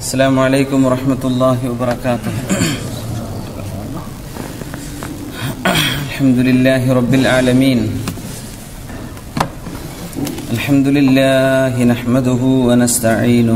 السلام عليكم ورحمة الله وبركاته الحمد لله رب العالمين الحمد لله نحمده ونستعينه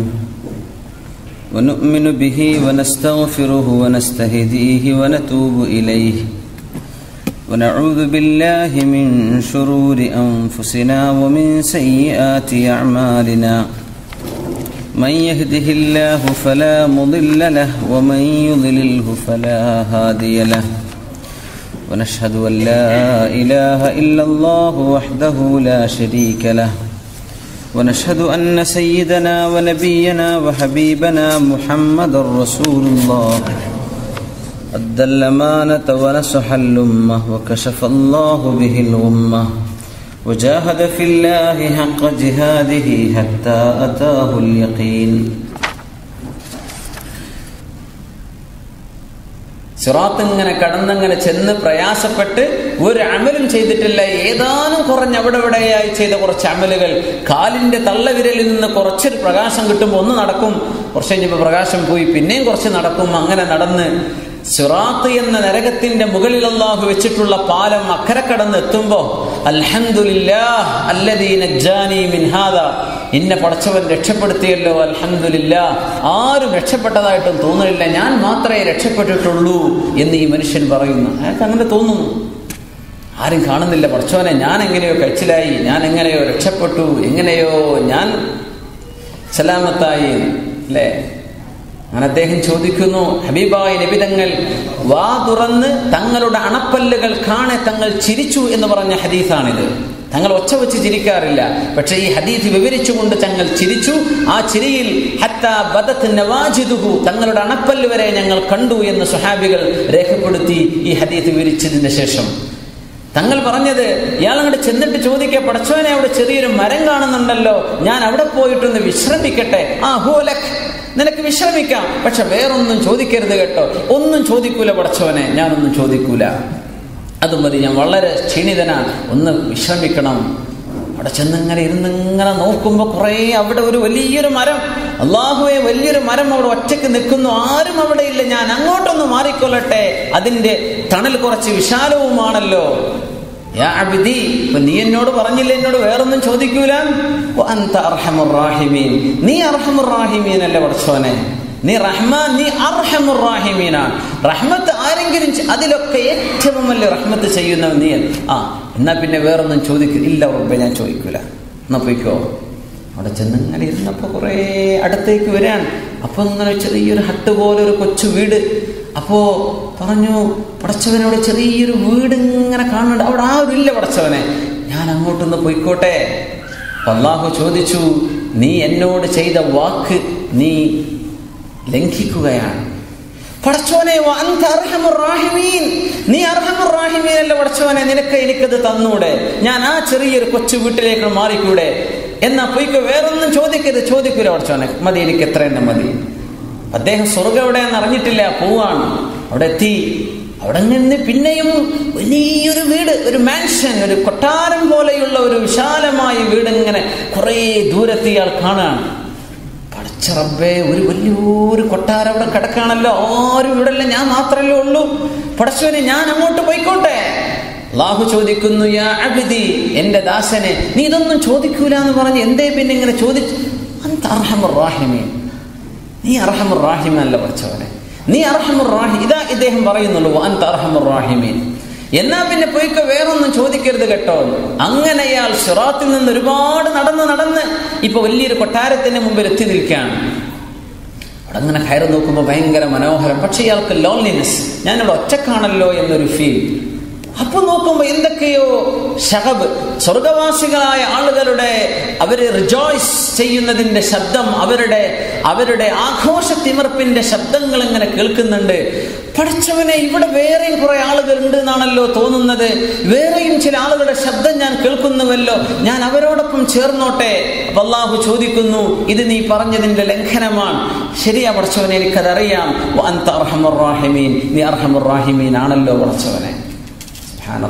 ونؤمن به ونستغفره ونستهديه ونتوب إليه ونعوذ بالله من شرور أنفسنا ومن سيئات أعمالنا من يهده الله فلا مضل له ومن يضلله فلا هادي له ونشهد أن لا إله إلا الله وحده لا شريك له ونشهد أن سيدنا ونبينا وحبيبنا محمد رسول الله أدى الأمانة ونصح الأمة وكشف الله به الغمة وجاهد في الله حق جهاده حتى أتاه اليقين സിറാത്ത് ഇങ്ങനെ കടന്നങ്ങനെ ചെന്ന് പ്രയാസപ്പെട്ട് ഒരു അമലും ചെയ്തിട്ടില്ല ഏതാനും കുറഞ്ഞ അവിടെ ഇവിടെയായി ചെയ്ത കുറച്ച് അമലുകൾ കാലിന്റെ തള്ളവിരലിൽ നിന്ന് കുറച്ചൊരു പ്രകാശം കിട്ടുമ്പോൾ ഒന്ന് നടക്കും കുറച്ച് കഴിഞ്ഞപ്പോൾ പ്രകാശം പോയി പിന്നെയും കുറച്ച് നടക്കും അങ്ങനെ നടന്ന് സിറാത്ത് എന്ന നരകത്തിന്റെ മുകളിൽ അള്ളാഹു വെച്ചിട്ടുള്ള പാലം അക്കരെ കടന്ന് എത്തുമ്പോ എന്നെ പടച്ചവൻ രക്ഷപ്പെടുത്തിയല്ലോ അൽഹന്ദില്ല ആരും രക്ഷപ്പെട്ടതായിട്ടും തോന്നുന്നില്ല ഞാൻ മാത്രമേ രക്ഷപ്പെട്ടിട്ടുള്ളൂ എന്ന് ഈ മനുഷ്യൻ പറയുന്നു അയാൾക്ക് അങ്ങനെ തോന്നുന്നു ആരും കാണുന്നില്ല പടച്ചവനെ ഞാൻ എങ്ങനെയോ കഴിച്ചിലായി ഞാൻ എങ്ങനെയോ രക്ഷപ്പെട്ടു എങ്ങനെയോ ഞാൻ സലാമത്തായി അല്ലേ അങ്ങനെ അദ്ദേഹം ചോദിക്കുന്നു ഹബീബായ നബിതങ്ങൾ വാ തുറന്ന് തങ്ങളുടെ അണപ്പല്ലുകൾ കാണെ തങ്ങൾ ചിരിച്ചു എന്ന് പറഞ്ഞ ഹദീസാണിത് തങ്ങൾ ഒച്ച വെച്ച് ചിരിക്കാറില്ല പക്ഷേ ഈ ഹദീസ് വിവരിച്ചുകൊണ്ട് തങ്ങൾ ചിരിച്ചു ആ ചിരിയിൽ തങ്ങളുടെ അണപ്പല്ല് വരെ ഞങ്ങൾ കണ്ടു എന്ന് സുഹാബികൾ രേഖപ്പെടുത്തി ഈ ഹദീസ് വിവരിച്ചതിന് ശേഷം തങ്ങൾ പറഞ്ഞത് ഇയാൾ അങ്ങോട്ട് ചെന്നിട്ട് ചോദിക്കുക പടച്ചോനെ അവിടെ ചെറിയൊരു മരം കാണുന്നുണ്ടല്ലോ ഞാൻ അവിടെ പോയിട്ടൊന്ന് വിശ്രമിക്കട്ടെ ആ ഹോലക് നിനക്ക് വിശ്രമിക്കാം പക്ഷെ വേറൊന്നും ചോദിക്കരുത് കേട്ടോ ഒന്നും ചോദിക്കൂല പടച്ചവനെ ഞാനൊന്നും ചോദിക്കൂല അത് മതി ഞാൻ വളരെ ക്ഷീണിതനാണ് ഒന്ന് വിശ്രമിക്കണം അവിടെ ചെന്നിങ്ങനെ ഇരുന്നിങ്ങനെ നോക്കുമ്പോൾ കുറേ അവിടെ ഒരു വലിയൊരു മരം അള്ളാഹുവെ വലിയൊരു മരം അവിടെ ഒറ്റയ്ക്ക് നിൽക്കുന്നു ആരും അവിടെ ഇല്ല ഞാൻ അങ്ങോട്ടൊന്ന് മാറിക്കൊള്ളട്ടെ അതിന്റെ തണൽ കുറച്ച് വിശാലവുമാണല്ലോ നീ എന്നോട് പറഞ്ഞില്ല എന്നോട് വേറൊന്നും ചോദിക്കൂല നീ അർഹമുറാഹിമീൻ അല്ലേ പഠിച്ചോനെ നീ റഹ്മാൻ നീ അർഹമുറാഹിമീനാണ് റഹ്മത്ത് ആരെങ്കിലും അതിലൊക്കെ ഏറ്റവും വലിയ റഹ്മത്ത് ചെയ്യുന്നവൻ നീ ആ എന്നാ പിന്നെ വേറൊന്നും ചോദിക്കൂ ഇല്ല ഉറപ്പേ ഞാൻ ചോദിക്കൂല എന്നാ പോയിക്കോ അവിടെ ചെന്ന് ഇങ്ങനെ ഇരുന്നപ്പോ കുറെ അടുത്തേക്ക് വരാൻ അപ്പൊ ഇങ്ങനെ ചെറിയൊരു ഹട്ട് പോലെ ഒരു കൊച്ചു വീട് അപ്പോ പറഞ്ഞു പടച്ചവനോട് ചെറിയൊരു വീട് ഇങ്ങനെ കാണുന്നുണ്ട് അവിടെ ആരും ഇല്ല പടച്ചവനെ ഞാൻ അങ്ങോട്ടൊന്ന് പോയിക്കോട്ടെ അള്ളാഹു ചോദിച്ചു നീ എന്നോട് ചെയ്ത വാക്ക് നീ ലംഘിക്കുകയാണ് പടച്ചോനെ നീ അർഹമുറാഹിമീനല്ല പടച്ചോനെ നിനക്ക് എനിക്കത് തന്നൂടെ ഞാൻ ആ ചെറിയൊരു കൊച്ചു വീട്ടിലേക്ക് മാറിക്കൂടെ എന്നാ പൊയ്ക്ക് വേറൊന്നും ചോദിക്കരുത് ചോദിക്കൂല പടച്ചോനെ മതി എനിക്ക് എത്ര എണ്ണം മതി അദ്ദേഹം സ്വർഗം എവിടെയെന്ന് അറിഞ്ഞിട്ടില്ല പോവാണ് അവിടെ എത്തി അവിടെ നിന്ന് പിന്നെയും വലിയൊരു വീട് ഒരു മാൻഷൻ ഒരു കൊട്ടാരം പോലെയുള്ള ഒരു വിശാലമായ വീട് ഇങ്ങനെ കുറേ ദൂരത്ത് ഇയാൾ കാണുകയാണ് പടച്ചറബേ ഒരു വലിയൊരു കൊട്ടാരം അവിടെ കിടക്കാണല്ലോ ആരും ഇവിടെ അല്ല ഞാൻ മാത്രമല്ലേ ഉള്ളൂ പടച്ചവനെ ഞാൻ അങ്ങോട്ട് പോയിക്കോട്ടെ അള്ളാഹു ചോദിക്കുന്നു യാ അബിദി എന്റെ ദാസനെ നീ ഇതൊന്നും ചോദിക്കൂല എന്ന് പറഞ്ഞ് എന്തേ പിന്നെ ഇങ്ങനെ ചോദിച്ചു അന്ത അർഹമുറാഹിമീൻ നീ അർഹമുറാഹിമ അല്ല പഠിച്ചവനെ നീ അർഹമുറാഹി ഇതാ ഇദ്ദേഹം പറയുന്നുള്ളൂ അന്ത അർഹമുറാഹിമീൻ എന്നാ പിന്നെ പോയിക്കോ വേറൊന്നും ചോദിക്കരുത് കേട്ടോ അങ്ങനെ അയാൾ ഷിറാത്തിൽ നിന്ന് ഒരുപാട് നടന്ന് നടന്ന് ഇപ്പൊ വലിയൊരു കൊട്ടാരത്തിന്റെ മുമ്പിൽ എത്തി നിൽക്കുകയാണ് അവിടെ അങ്ങനെ കയറി നോക്കുമ്പോൾ ഭയങ്കര മനോഹരം പക്ഷെ ഇയാൾക്ക് ലോൺലിനെസ് ഞാനിവിടെ ഒറ്റക്കാണല്ലോ എന്നൊരു ഫീൽ അപ്പൊ നോക്കുമ്പോ എന്തൊക്കെയോ ഷഹബ് സ്വർഗവാസികളായ ആളുകളുടെ അവര് റിജോയ്സ് ചെയ്യുന്നതിന്റെ ശബ്ദം അവരുടെ അവരുടെ ആഘോഷ തിമിർപ്പിന്റെ ശബ്ദങ്ങൾ ഇങ്ങനെ കേൾക്കുന്നുണ്ട് പഠിച്ചവനെ ഇവിടെ വേറെയും കുറെ ആളുകൾ ഉണ്ട് എന്നാണല്ലോ തോന്നുന്നത് വേറെയും ചില ആളുകളുടെ ശബ്ദം ഞാൻ കേൾക്കുന്നുവല്ലോ ഞാൻ അവരോടൊപ്പം ചേർന്നോട്ടെ അള്ളാഹു ചോദിക്കുന്നു ഇത് നീ പറഞ്ഞതിന്റെ ലംഘനമാണ് ശരിയാ പഠിച്ചവനെ എനിക്കതറിയാം അർഹമുറാഹിമീൻ നീ അർഹമുറാഹിമീൻ ആണല്ലോ പഠിച്ചവനെ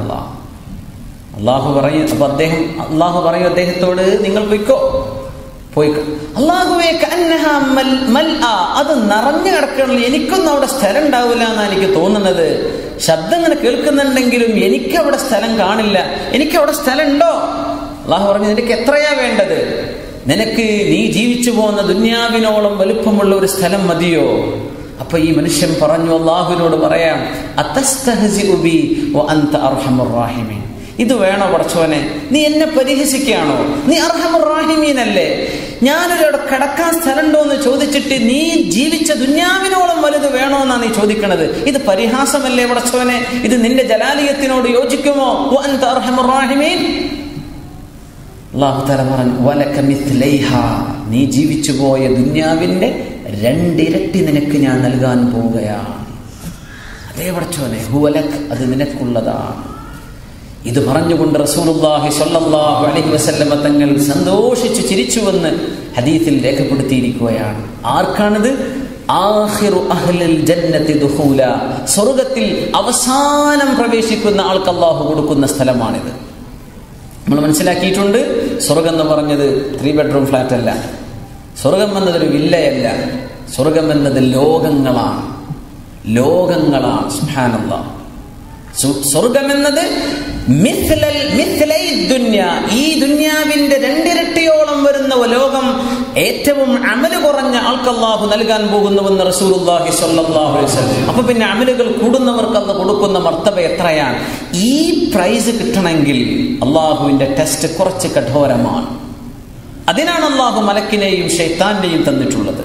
അള്ളാഹു പറയും അപ്പൊ അദ്ദേഹം അള്ളാഹു പറയും അദ്ദേഹത്തോട് നിങ്ങൾ പൊയ്ക്കോ പോയി അള്ളാഹുവേ കന്നഹ മൽ മൽ ആ അത് നിറഞ്ഞു കിടക്കണല്ലോ എനിക്കൊന്നും അവിടെ സ്ഥലം ഉണ്ടാവില്ല എന്നാണ് എനിക്ക് തോന്നുന്നത് ശബ്ദം ഇങ്ങനെ കേൾക്കുന്നുണ്ടെങ്കിലും എനിക്ക് അവിടെ സ്ഥലം കാണില്ല എനിക്ക് അവിടെ സ്ഥലം ഉണ്ടോ അള്ളാഹു പറഞ്ഞു നിനക്ക് എത്രയാ വേണ്ടത് നിനക്ക് നീ ജീവിച്ചു പോകുന്ന ദുന്യാവിനോളം വലുപ്പമുള്ള ഒരു സ്ഥലം മതിയോ അപ്പൊ ഈ മനുഷ്യൻ പറഞ്ഞു അള്ളാഹുവിനോട് പറയാം "അത്തസ്തഹ്സിഉ ബി വ അൻത അർഹമുർ റാഹിമീൻ." ഇത് വേണോ പടച്ചോനെ നീ എന്നെ പരിഹസിക്കുകയാണോ നീ അർഹമുറാഹിമീനല്ലേ ഞാനൊരു കിടക്കാൻ സ്ഥലമുണ്ടോ എന്ന് ചോദിച്ചിട്ട് നീ ജീവിച്ച ദുന്യാവിനോളം വലുത് വേണോ എന്നാ നീ ചോദിക്കണത് ഇത് പരിഹാസമല്ലേ പടച്ചോനെ ഇത് നിന്റെ ജലാലിയത്തിനോട് യോജിക്കുമോ വ അൻത അർഹമുറാഹിമീൻ അള്ളാഹു തല പറഞ്ഞു വലക മിത്ലൈഹ നീ ജീവിച്ചു പോയ ദുന്യാവിന്റെ രണ്ടിരട്ടി നിനക്ക് ഞാൻ നൽകാൻ പോവുകയാണ് അതേ പടച്ചോനെ ഹുവലക് അത് നിനക്കുള്ളതാണ് ഇത് പറഞ്ഞുകൊണ്ട് റസൂലുള്ളാഹി സ്വല്ലല്ലാഹു അലൈഹി വസല്ലമ തങ്ങൾ സന്തോഷിച്ചു ചിരിച്ചുവെന്ന് ഹദീത്തിൽ രേഖപ്പെടുത്തിയിരിക്കുകയാണ് ആർക്കാണിത് ആഖിറു അഹ്ലിൽ ജന്നത്തി ദുഖൂല സ്വർഗത്തിൽ അവസാനം പ്രവേശിക്കുന്ന ആൾക്ക് അള്ളാഹു കൊടുക്കുന്ന സ്ഥലമാണിത് നമ്മൾ മനസ്സിലാക്കിയിട്ടുണ്ട് സ്വർഗം എന്ന് പറഞ്ഞത് ത്രീ ബെഡ്റൂം ഫ്ലാറ്റ് അല്ല സ്വർഗം എന്നതൊരു വില്ലയല്ല സ്വർഗം എന്നത് ലോകങ്ങളാണ് ലോകങ്ങളാണ് സുഹാനല്ല സ്വർഗം എന്നത് മിഥ്ലൽ മിഥ്ലൈ ദുന്യ ഈ ദുന്യാവിന്റെ രണ്ടിരട്ടിയോളം വരുന്ന ലോകം ഏറ്റവും അമല് കുറഞ്ഞ ആൾക്ക് അള്ളാഹു നൽകാൻ പോകുന്നുവെന്ന് റസൂലുള്ളാഹി സ്വല്ലല്ലാഹു അലൈഹി വസല്ലം അപ്പൊ പിന്നെ അമലുകൾ കൂടുന്നവർക്ക് അന്ന് കൊടുക്കുന്ന മർത്തബ എത്രയാണ് ഈ പ്രൈസ് കിട്ടണമെങ്കിൽ അള്ളാഹുവിന്റെ ടെസ്റ്റ് കുറച്ച് കഠോരമാണ് അതിനാണ് അള്ളാഹു മലക്കിനെയും ഷെയ്ത്താന്റെയും തന്നിട്ടുള്ളത്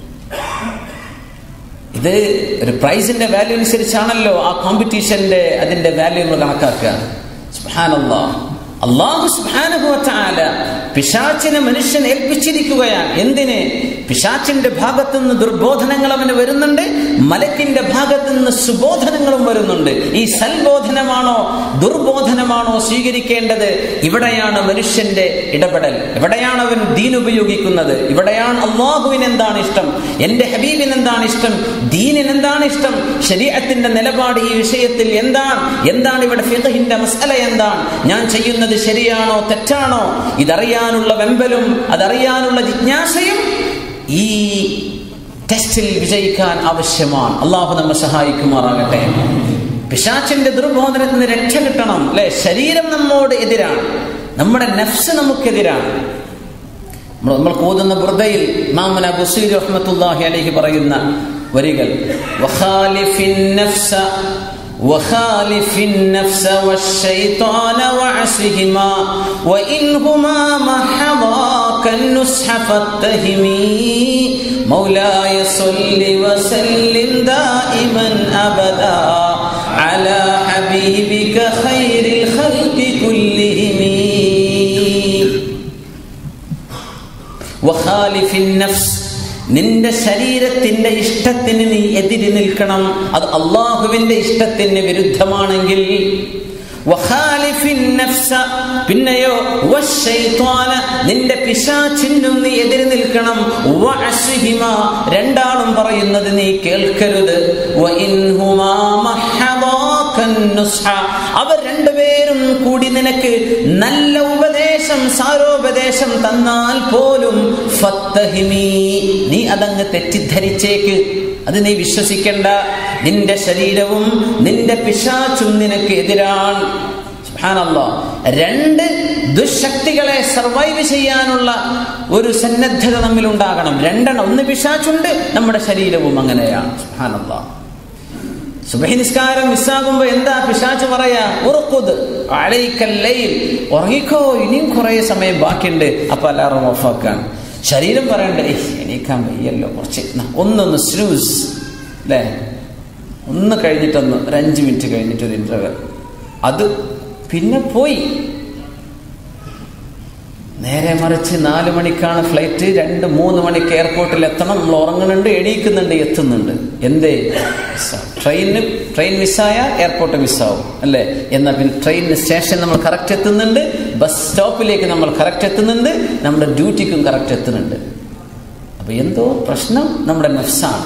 ഇത് ഒരു പ്രൈസിന്റെ വാല്യൂ അനുസരിച്ചാണല്ലോ ആ കോമ്പറ്റീഷന്റെ അതിന്റെ വാല്യൂ നമ്മൾ കണക്കാക്കുക സുബ്ഹാനല്ലാഹ് അള്ളാഹു സുബാനുഭവത്താല പിശാച്ചിനെ മനുഷ്യൻ ഏൽപ്പിച്ചിരിക്കുകയാണ് എന്തിന് പിശാച്ചിന്റെ ഭാഗത്തു നിന്ന് ദുർബോധനങ്ങൾ അവന് വരുന്നുണ്ട് മലക്കിന്റെ ഭാഗത്തു നിന്ന് സുബോധനങ്ങളും വരുന്നുണ്ട് ഈ സൽബോധനമാണോ ദുർബോധനമാണോ സ്വീകരിക്കേണ്ടത് ഇവിടെയാണ് മനുഷ്യന്റെ ഇടപെടൽ എവിടെയാണ് അവൻ ദീൻ ഉപയോഗിക്കുന്നത് ഇവിടെയാണ് അള്ളാഹുവിന് എന്താണ് ഇഷ്ടം എന്റെ ഹബീബിന് എന്താണ് ഇഷ്ടം ദീനിന് എന്താണ് ഇഷ്ടം ശരീരത്തിന്റെ നിലപാട് ഈ വിഷയത്തിൽ എന്താണ് എന്താണ് ഇവിടെ ഫിഖഹിന്റെ മസല എന്താണ് ഞാൻ ചെയ്യുന്നത് ശരിയാണോ തെറ്റാണോ ഇതറിയാനുള്ള വെമ്പലും അതറിയാനുള്ള ജിജ്ഞാസയും ഈ ടെസ്റ്റിൽ വിജയിക്കാൻ ആവശ്യമാണ് അള്ളാഹു നമ്മെ സഹായിക്കുമാറാകട്ടെ പിശാച്ചിന്റെ ദുർബോധനത്തിൽ നിന്ന് രക്ഷ കിട്ടണം അല്ലെ ശരീരം നമ്മോട് എതിരാണ് നമ്മുടെ നഫ്സ് നമുക്കെതിരാണ് നമ്മൾ നമ്മൾ കോതുന്ന ബുർദയിൽ മാമന ബുസീർ റഹ്മത്തുല്ലാഹി അലൈഹി പറയുന്ന വരികൾ വഖാലിഫിൻ നഫ്സ وخالف النفس والشيطان وعسهما وإنهما محضاك النصح فاتهمي مولاي صل وسلم دائما أبدا على حبيبك خير الخلق كلهم وخالف النفس നിന്റെ ശരീരത്തിന്റെ ഇഷ്ടത്തിന് നീ എതിരി നിൽക്കണം അത് അള്ളാഹുവിന്റെ ഇഷ്ടത്തിന് വിരുദ്ധമാണെങ്കിൽ പിന്നെയോ നിന്റെ പിശാചിനും നീ എതിരി നിൽക്കണം രണ്ടാളും പറയുന്നത് നീ കേൾക്കരുത് അവർ രണ്ടുപേരും കൂടി നിനക്ക് നല്ല ഉപദേശം സാരോപദേശം തന്നാൽ പോലും നീ അതങ്ങ് തെറ്റിദ്ധരിച്ചേക്ക് അത് നീ വിശ്വസിക്കണ്ട നിന്റെ ശരീരവും നിന്റെ പിശാച്ചും നിനക്ക് എതിരാണ് രണ്ട് ദുശക്തികളെ സർവൈവ് ചെയ്യാനുള്ള ഒരു സന്നദ്ധത നമ്മിൽ ഉണ്ടാകണം രണ്ടെണ്ണം ഒന്ന് പിശാച്ചുണ്ട് നമ്മുടെ ശരീരവും അങ്ങനെയാണ് സുഹാനല്ലാ സുബഹി നിസ്കാരം മിസ്സാകുമ്പോ എന്താ പിശാച്ച് പറയാ ഉറക്കുത് അഴയിക്കല്ലയിൽ ഉറങ്ങിക്കോ ഇനിയും കുറെ സമയം ബാക്കിയുണ്ട് അപ്പൊ അലാറം ഓഫാക്കാൻ ശരീരം പറയണ്ടേ എണീക്കാൻ വയ്യല്ലോ കുറച്ച് ഒന്നൊന്ന് സ്ലൂസ് അല്ലേ ഒന്ന് കഴിഞ്ഞിട്ടൊന്ന് ഒരു അഞ്ച് മിനിറ്റ് കഴിഞ്ഞിട്ട് ഒരു ഇന്റർവെൽ അത് പിന്നെ പോയി നേരെ മറിച്ച് നാല് മണിക്കാണ് ഫ്ലൈറ്റ് രണ്ട് മൂന്ന് മണിക്ക് എയർപോർട്ടിൽ എത്തണം നമ്മൾ ഉറങ്ങുന്നുണ്ട് എണീക്കുന്നുണ്ട് എത്തുന്നുണ്ട് എന്തേ ട്രെയിനിന് ട്രെയിൻ മിസ്സായ എയർപോർട്ട് മിസ്സാവും അല്ലേ എന്നാൽ പിന്നെ ട്രെയിനിന് സ്റ്റേഷൻ നമ്മൾ കറക്റ്റ് എത്തുന്നുണ്ട് ബസ് സ്റ്റോപ്പിലേക്ക് നമ്മൾ കറക്റ്റ് എത്തുന്നുണ്ട് നമ്മുടെ ഡ്യൂട്ടിക്കും കറക്റ്റ് എത്തുന്നുണ്ട് അപ്പൊ എന്തോ പ്രശ്നം നമ്മുടെ നഫ്സാണ്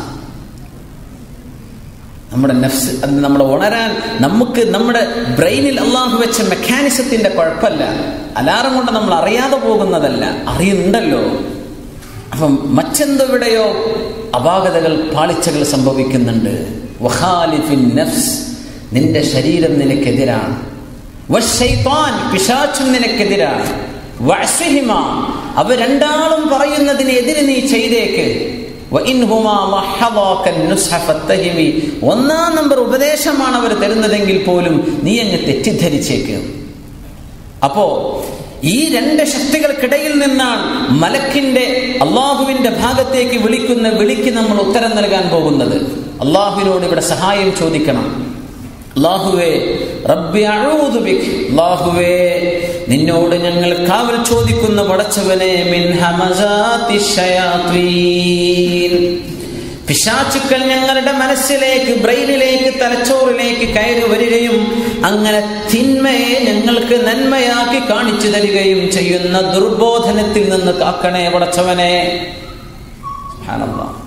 നമ്മുടെ നഫ്സ് അത് നമ്മുടെ ഉണരാൻ നമുക്ക് നമ്മുടെ ബ്രെയിനിൽ അള്ളാഹു വെച്ച മെക്കാനിസത്തിന്റെ കുഴപ്പമല്ല അലാറം കൊണ്ട് നമ്മൾ അറിയാതെ പോകുന്നതല്ല അറിയുന്നുണ്ടല്ലോ അപ്പം മറ്റെന്തെവിടെയോ അപാകതകൾ പാളിച്ചകൾ സംഭവിക്കുന്നുണ്ട് വഹാലിഫിൻ നഫ്സ് നിന്റെ ശരീരം നിനക്കെതിരാണ് വശൈത്താൻ പിശാച്ചും നിനക്കെതിരാണ് വഅസ്വിഹിമ അവ രണ്ടാളും പറയുന്നതിനെതിരെ നീ ചെയ്തേക്ക് വഇൻഹുമാ ലഹദാക النُّصْحَ فَاتَّهِمِ. ഒന്നാം നമ്പർ ഉപദേശമാണ് അവർ തരുന്നതെങ്കിൽ പോലും നീ അങ്ങ് തെറ്റിദ്ധരിച്ചേക്ക് അപ്പോ ഈ രണ്ട് ശക്തികൾക്കിടയിൽ നിന്നാണ് മലക്കിന്റെ അള്ളാഹുവിന്റെ ഭാഗത്തേക്ക് വിളിക്കുന്ന വിളിക്ക് നമ്മൾ ഉത്തരം നൽകാൻ പോകുന്നത് അള്ളാഹുവിനോട് ഇവിടെ സഹായം ചോദിക്കണം അള്ളാഹുവേ റബ്ബി അഊദു ബിക് അള്ളാഹുവേ നിന്നോട് ഞങ്ങൾ കാവൽ ചോദിക്കുന്ന പടച്ചവനെ മിൻ ഹമസാത്തി ശയാത്വീൻ പിശാചുക്കൾ ഞങ്ങളുടെ മനസ്സിലേക്ക് ബ്രെയിനിലേക്ക് തലച്ചോറിലേക്ക് കയറി വരികയും അങ്ങനെ തിന്മയെ ഞങ്ങൾക്ക് നന്മയാക്കി കാണിച്ചു തരികയും ചെയ്യുന്ന ദുർബോധനത്തിൽ നിന്ന് കാക്കണേ പടച്ചവനെ സുബ്ഹാനല്ലാഹ്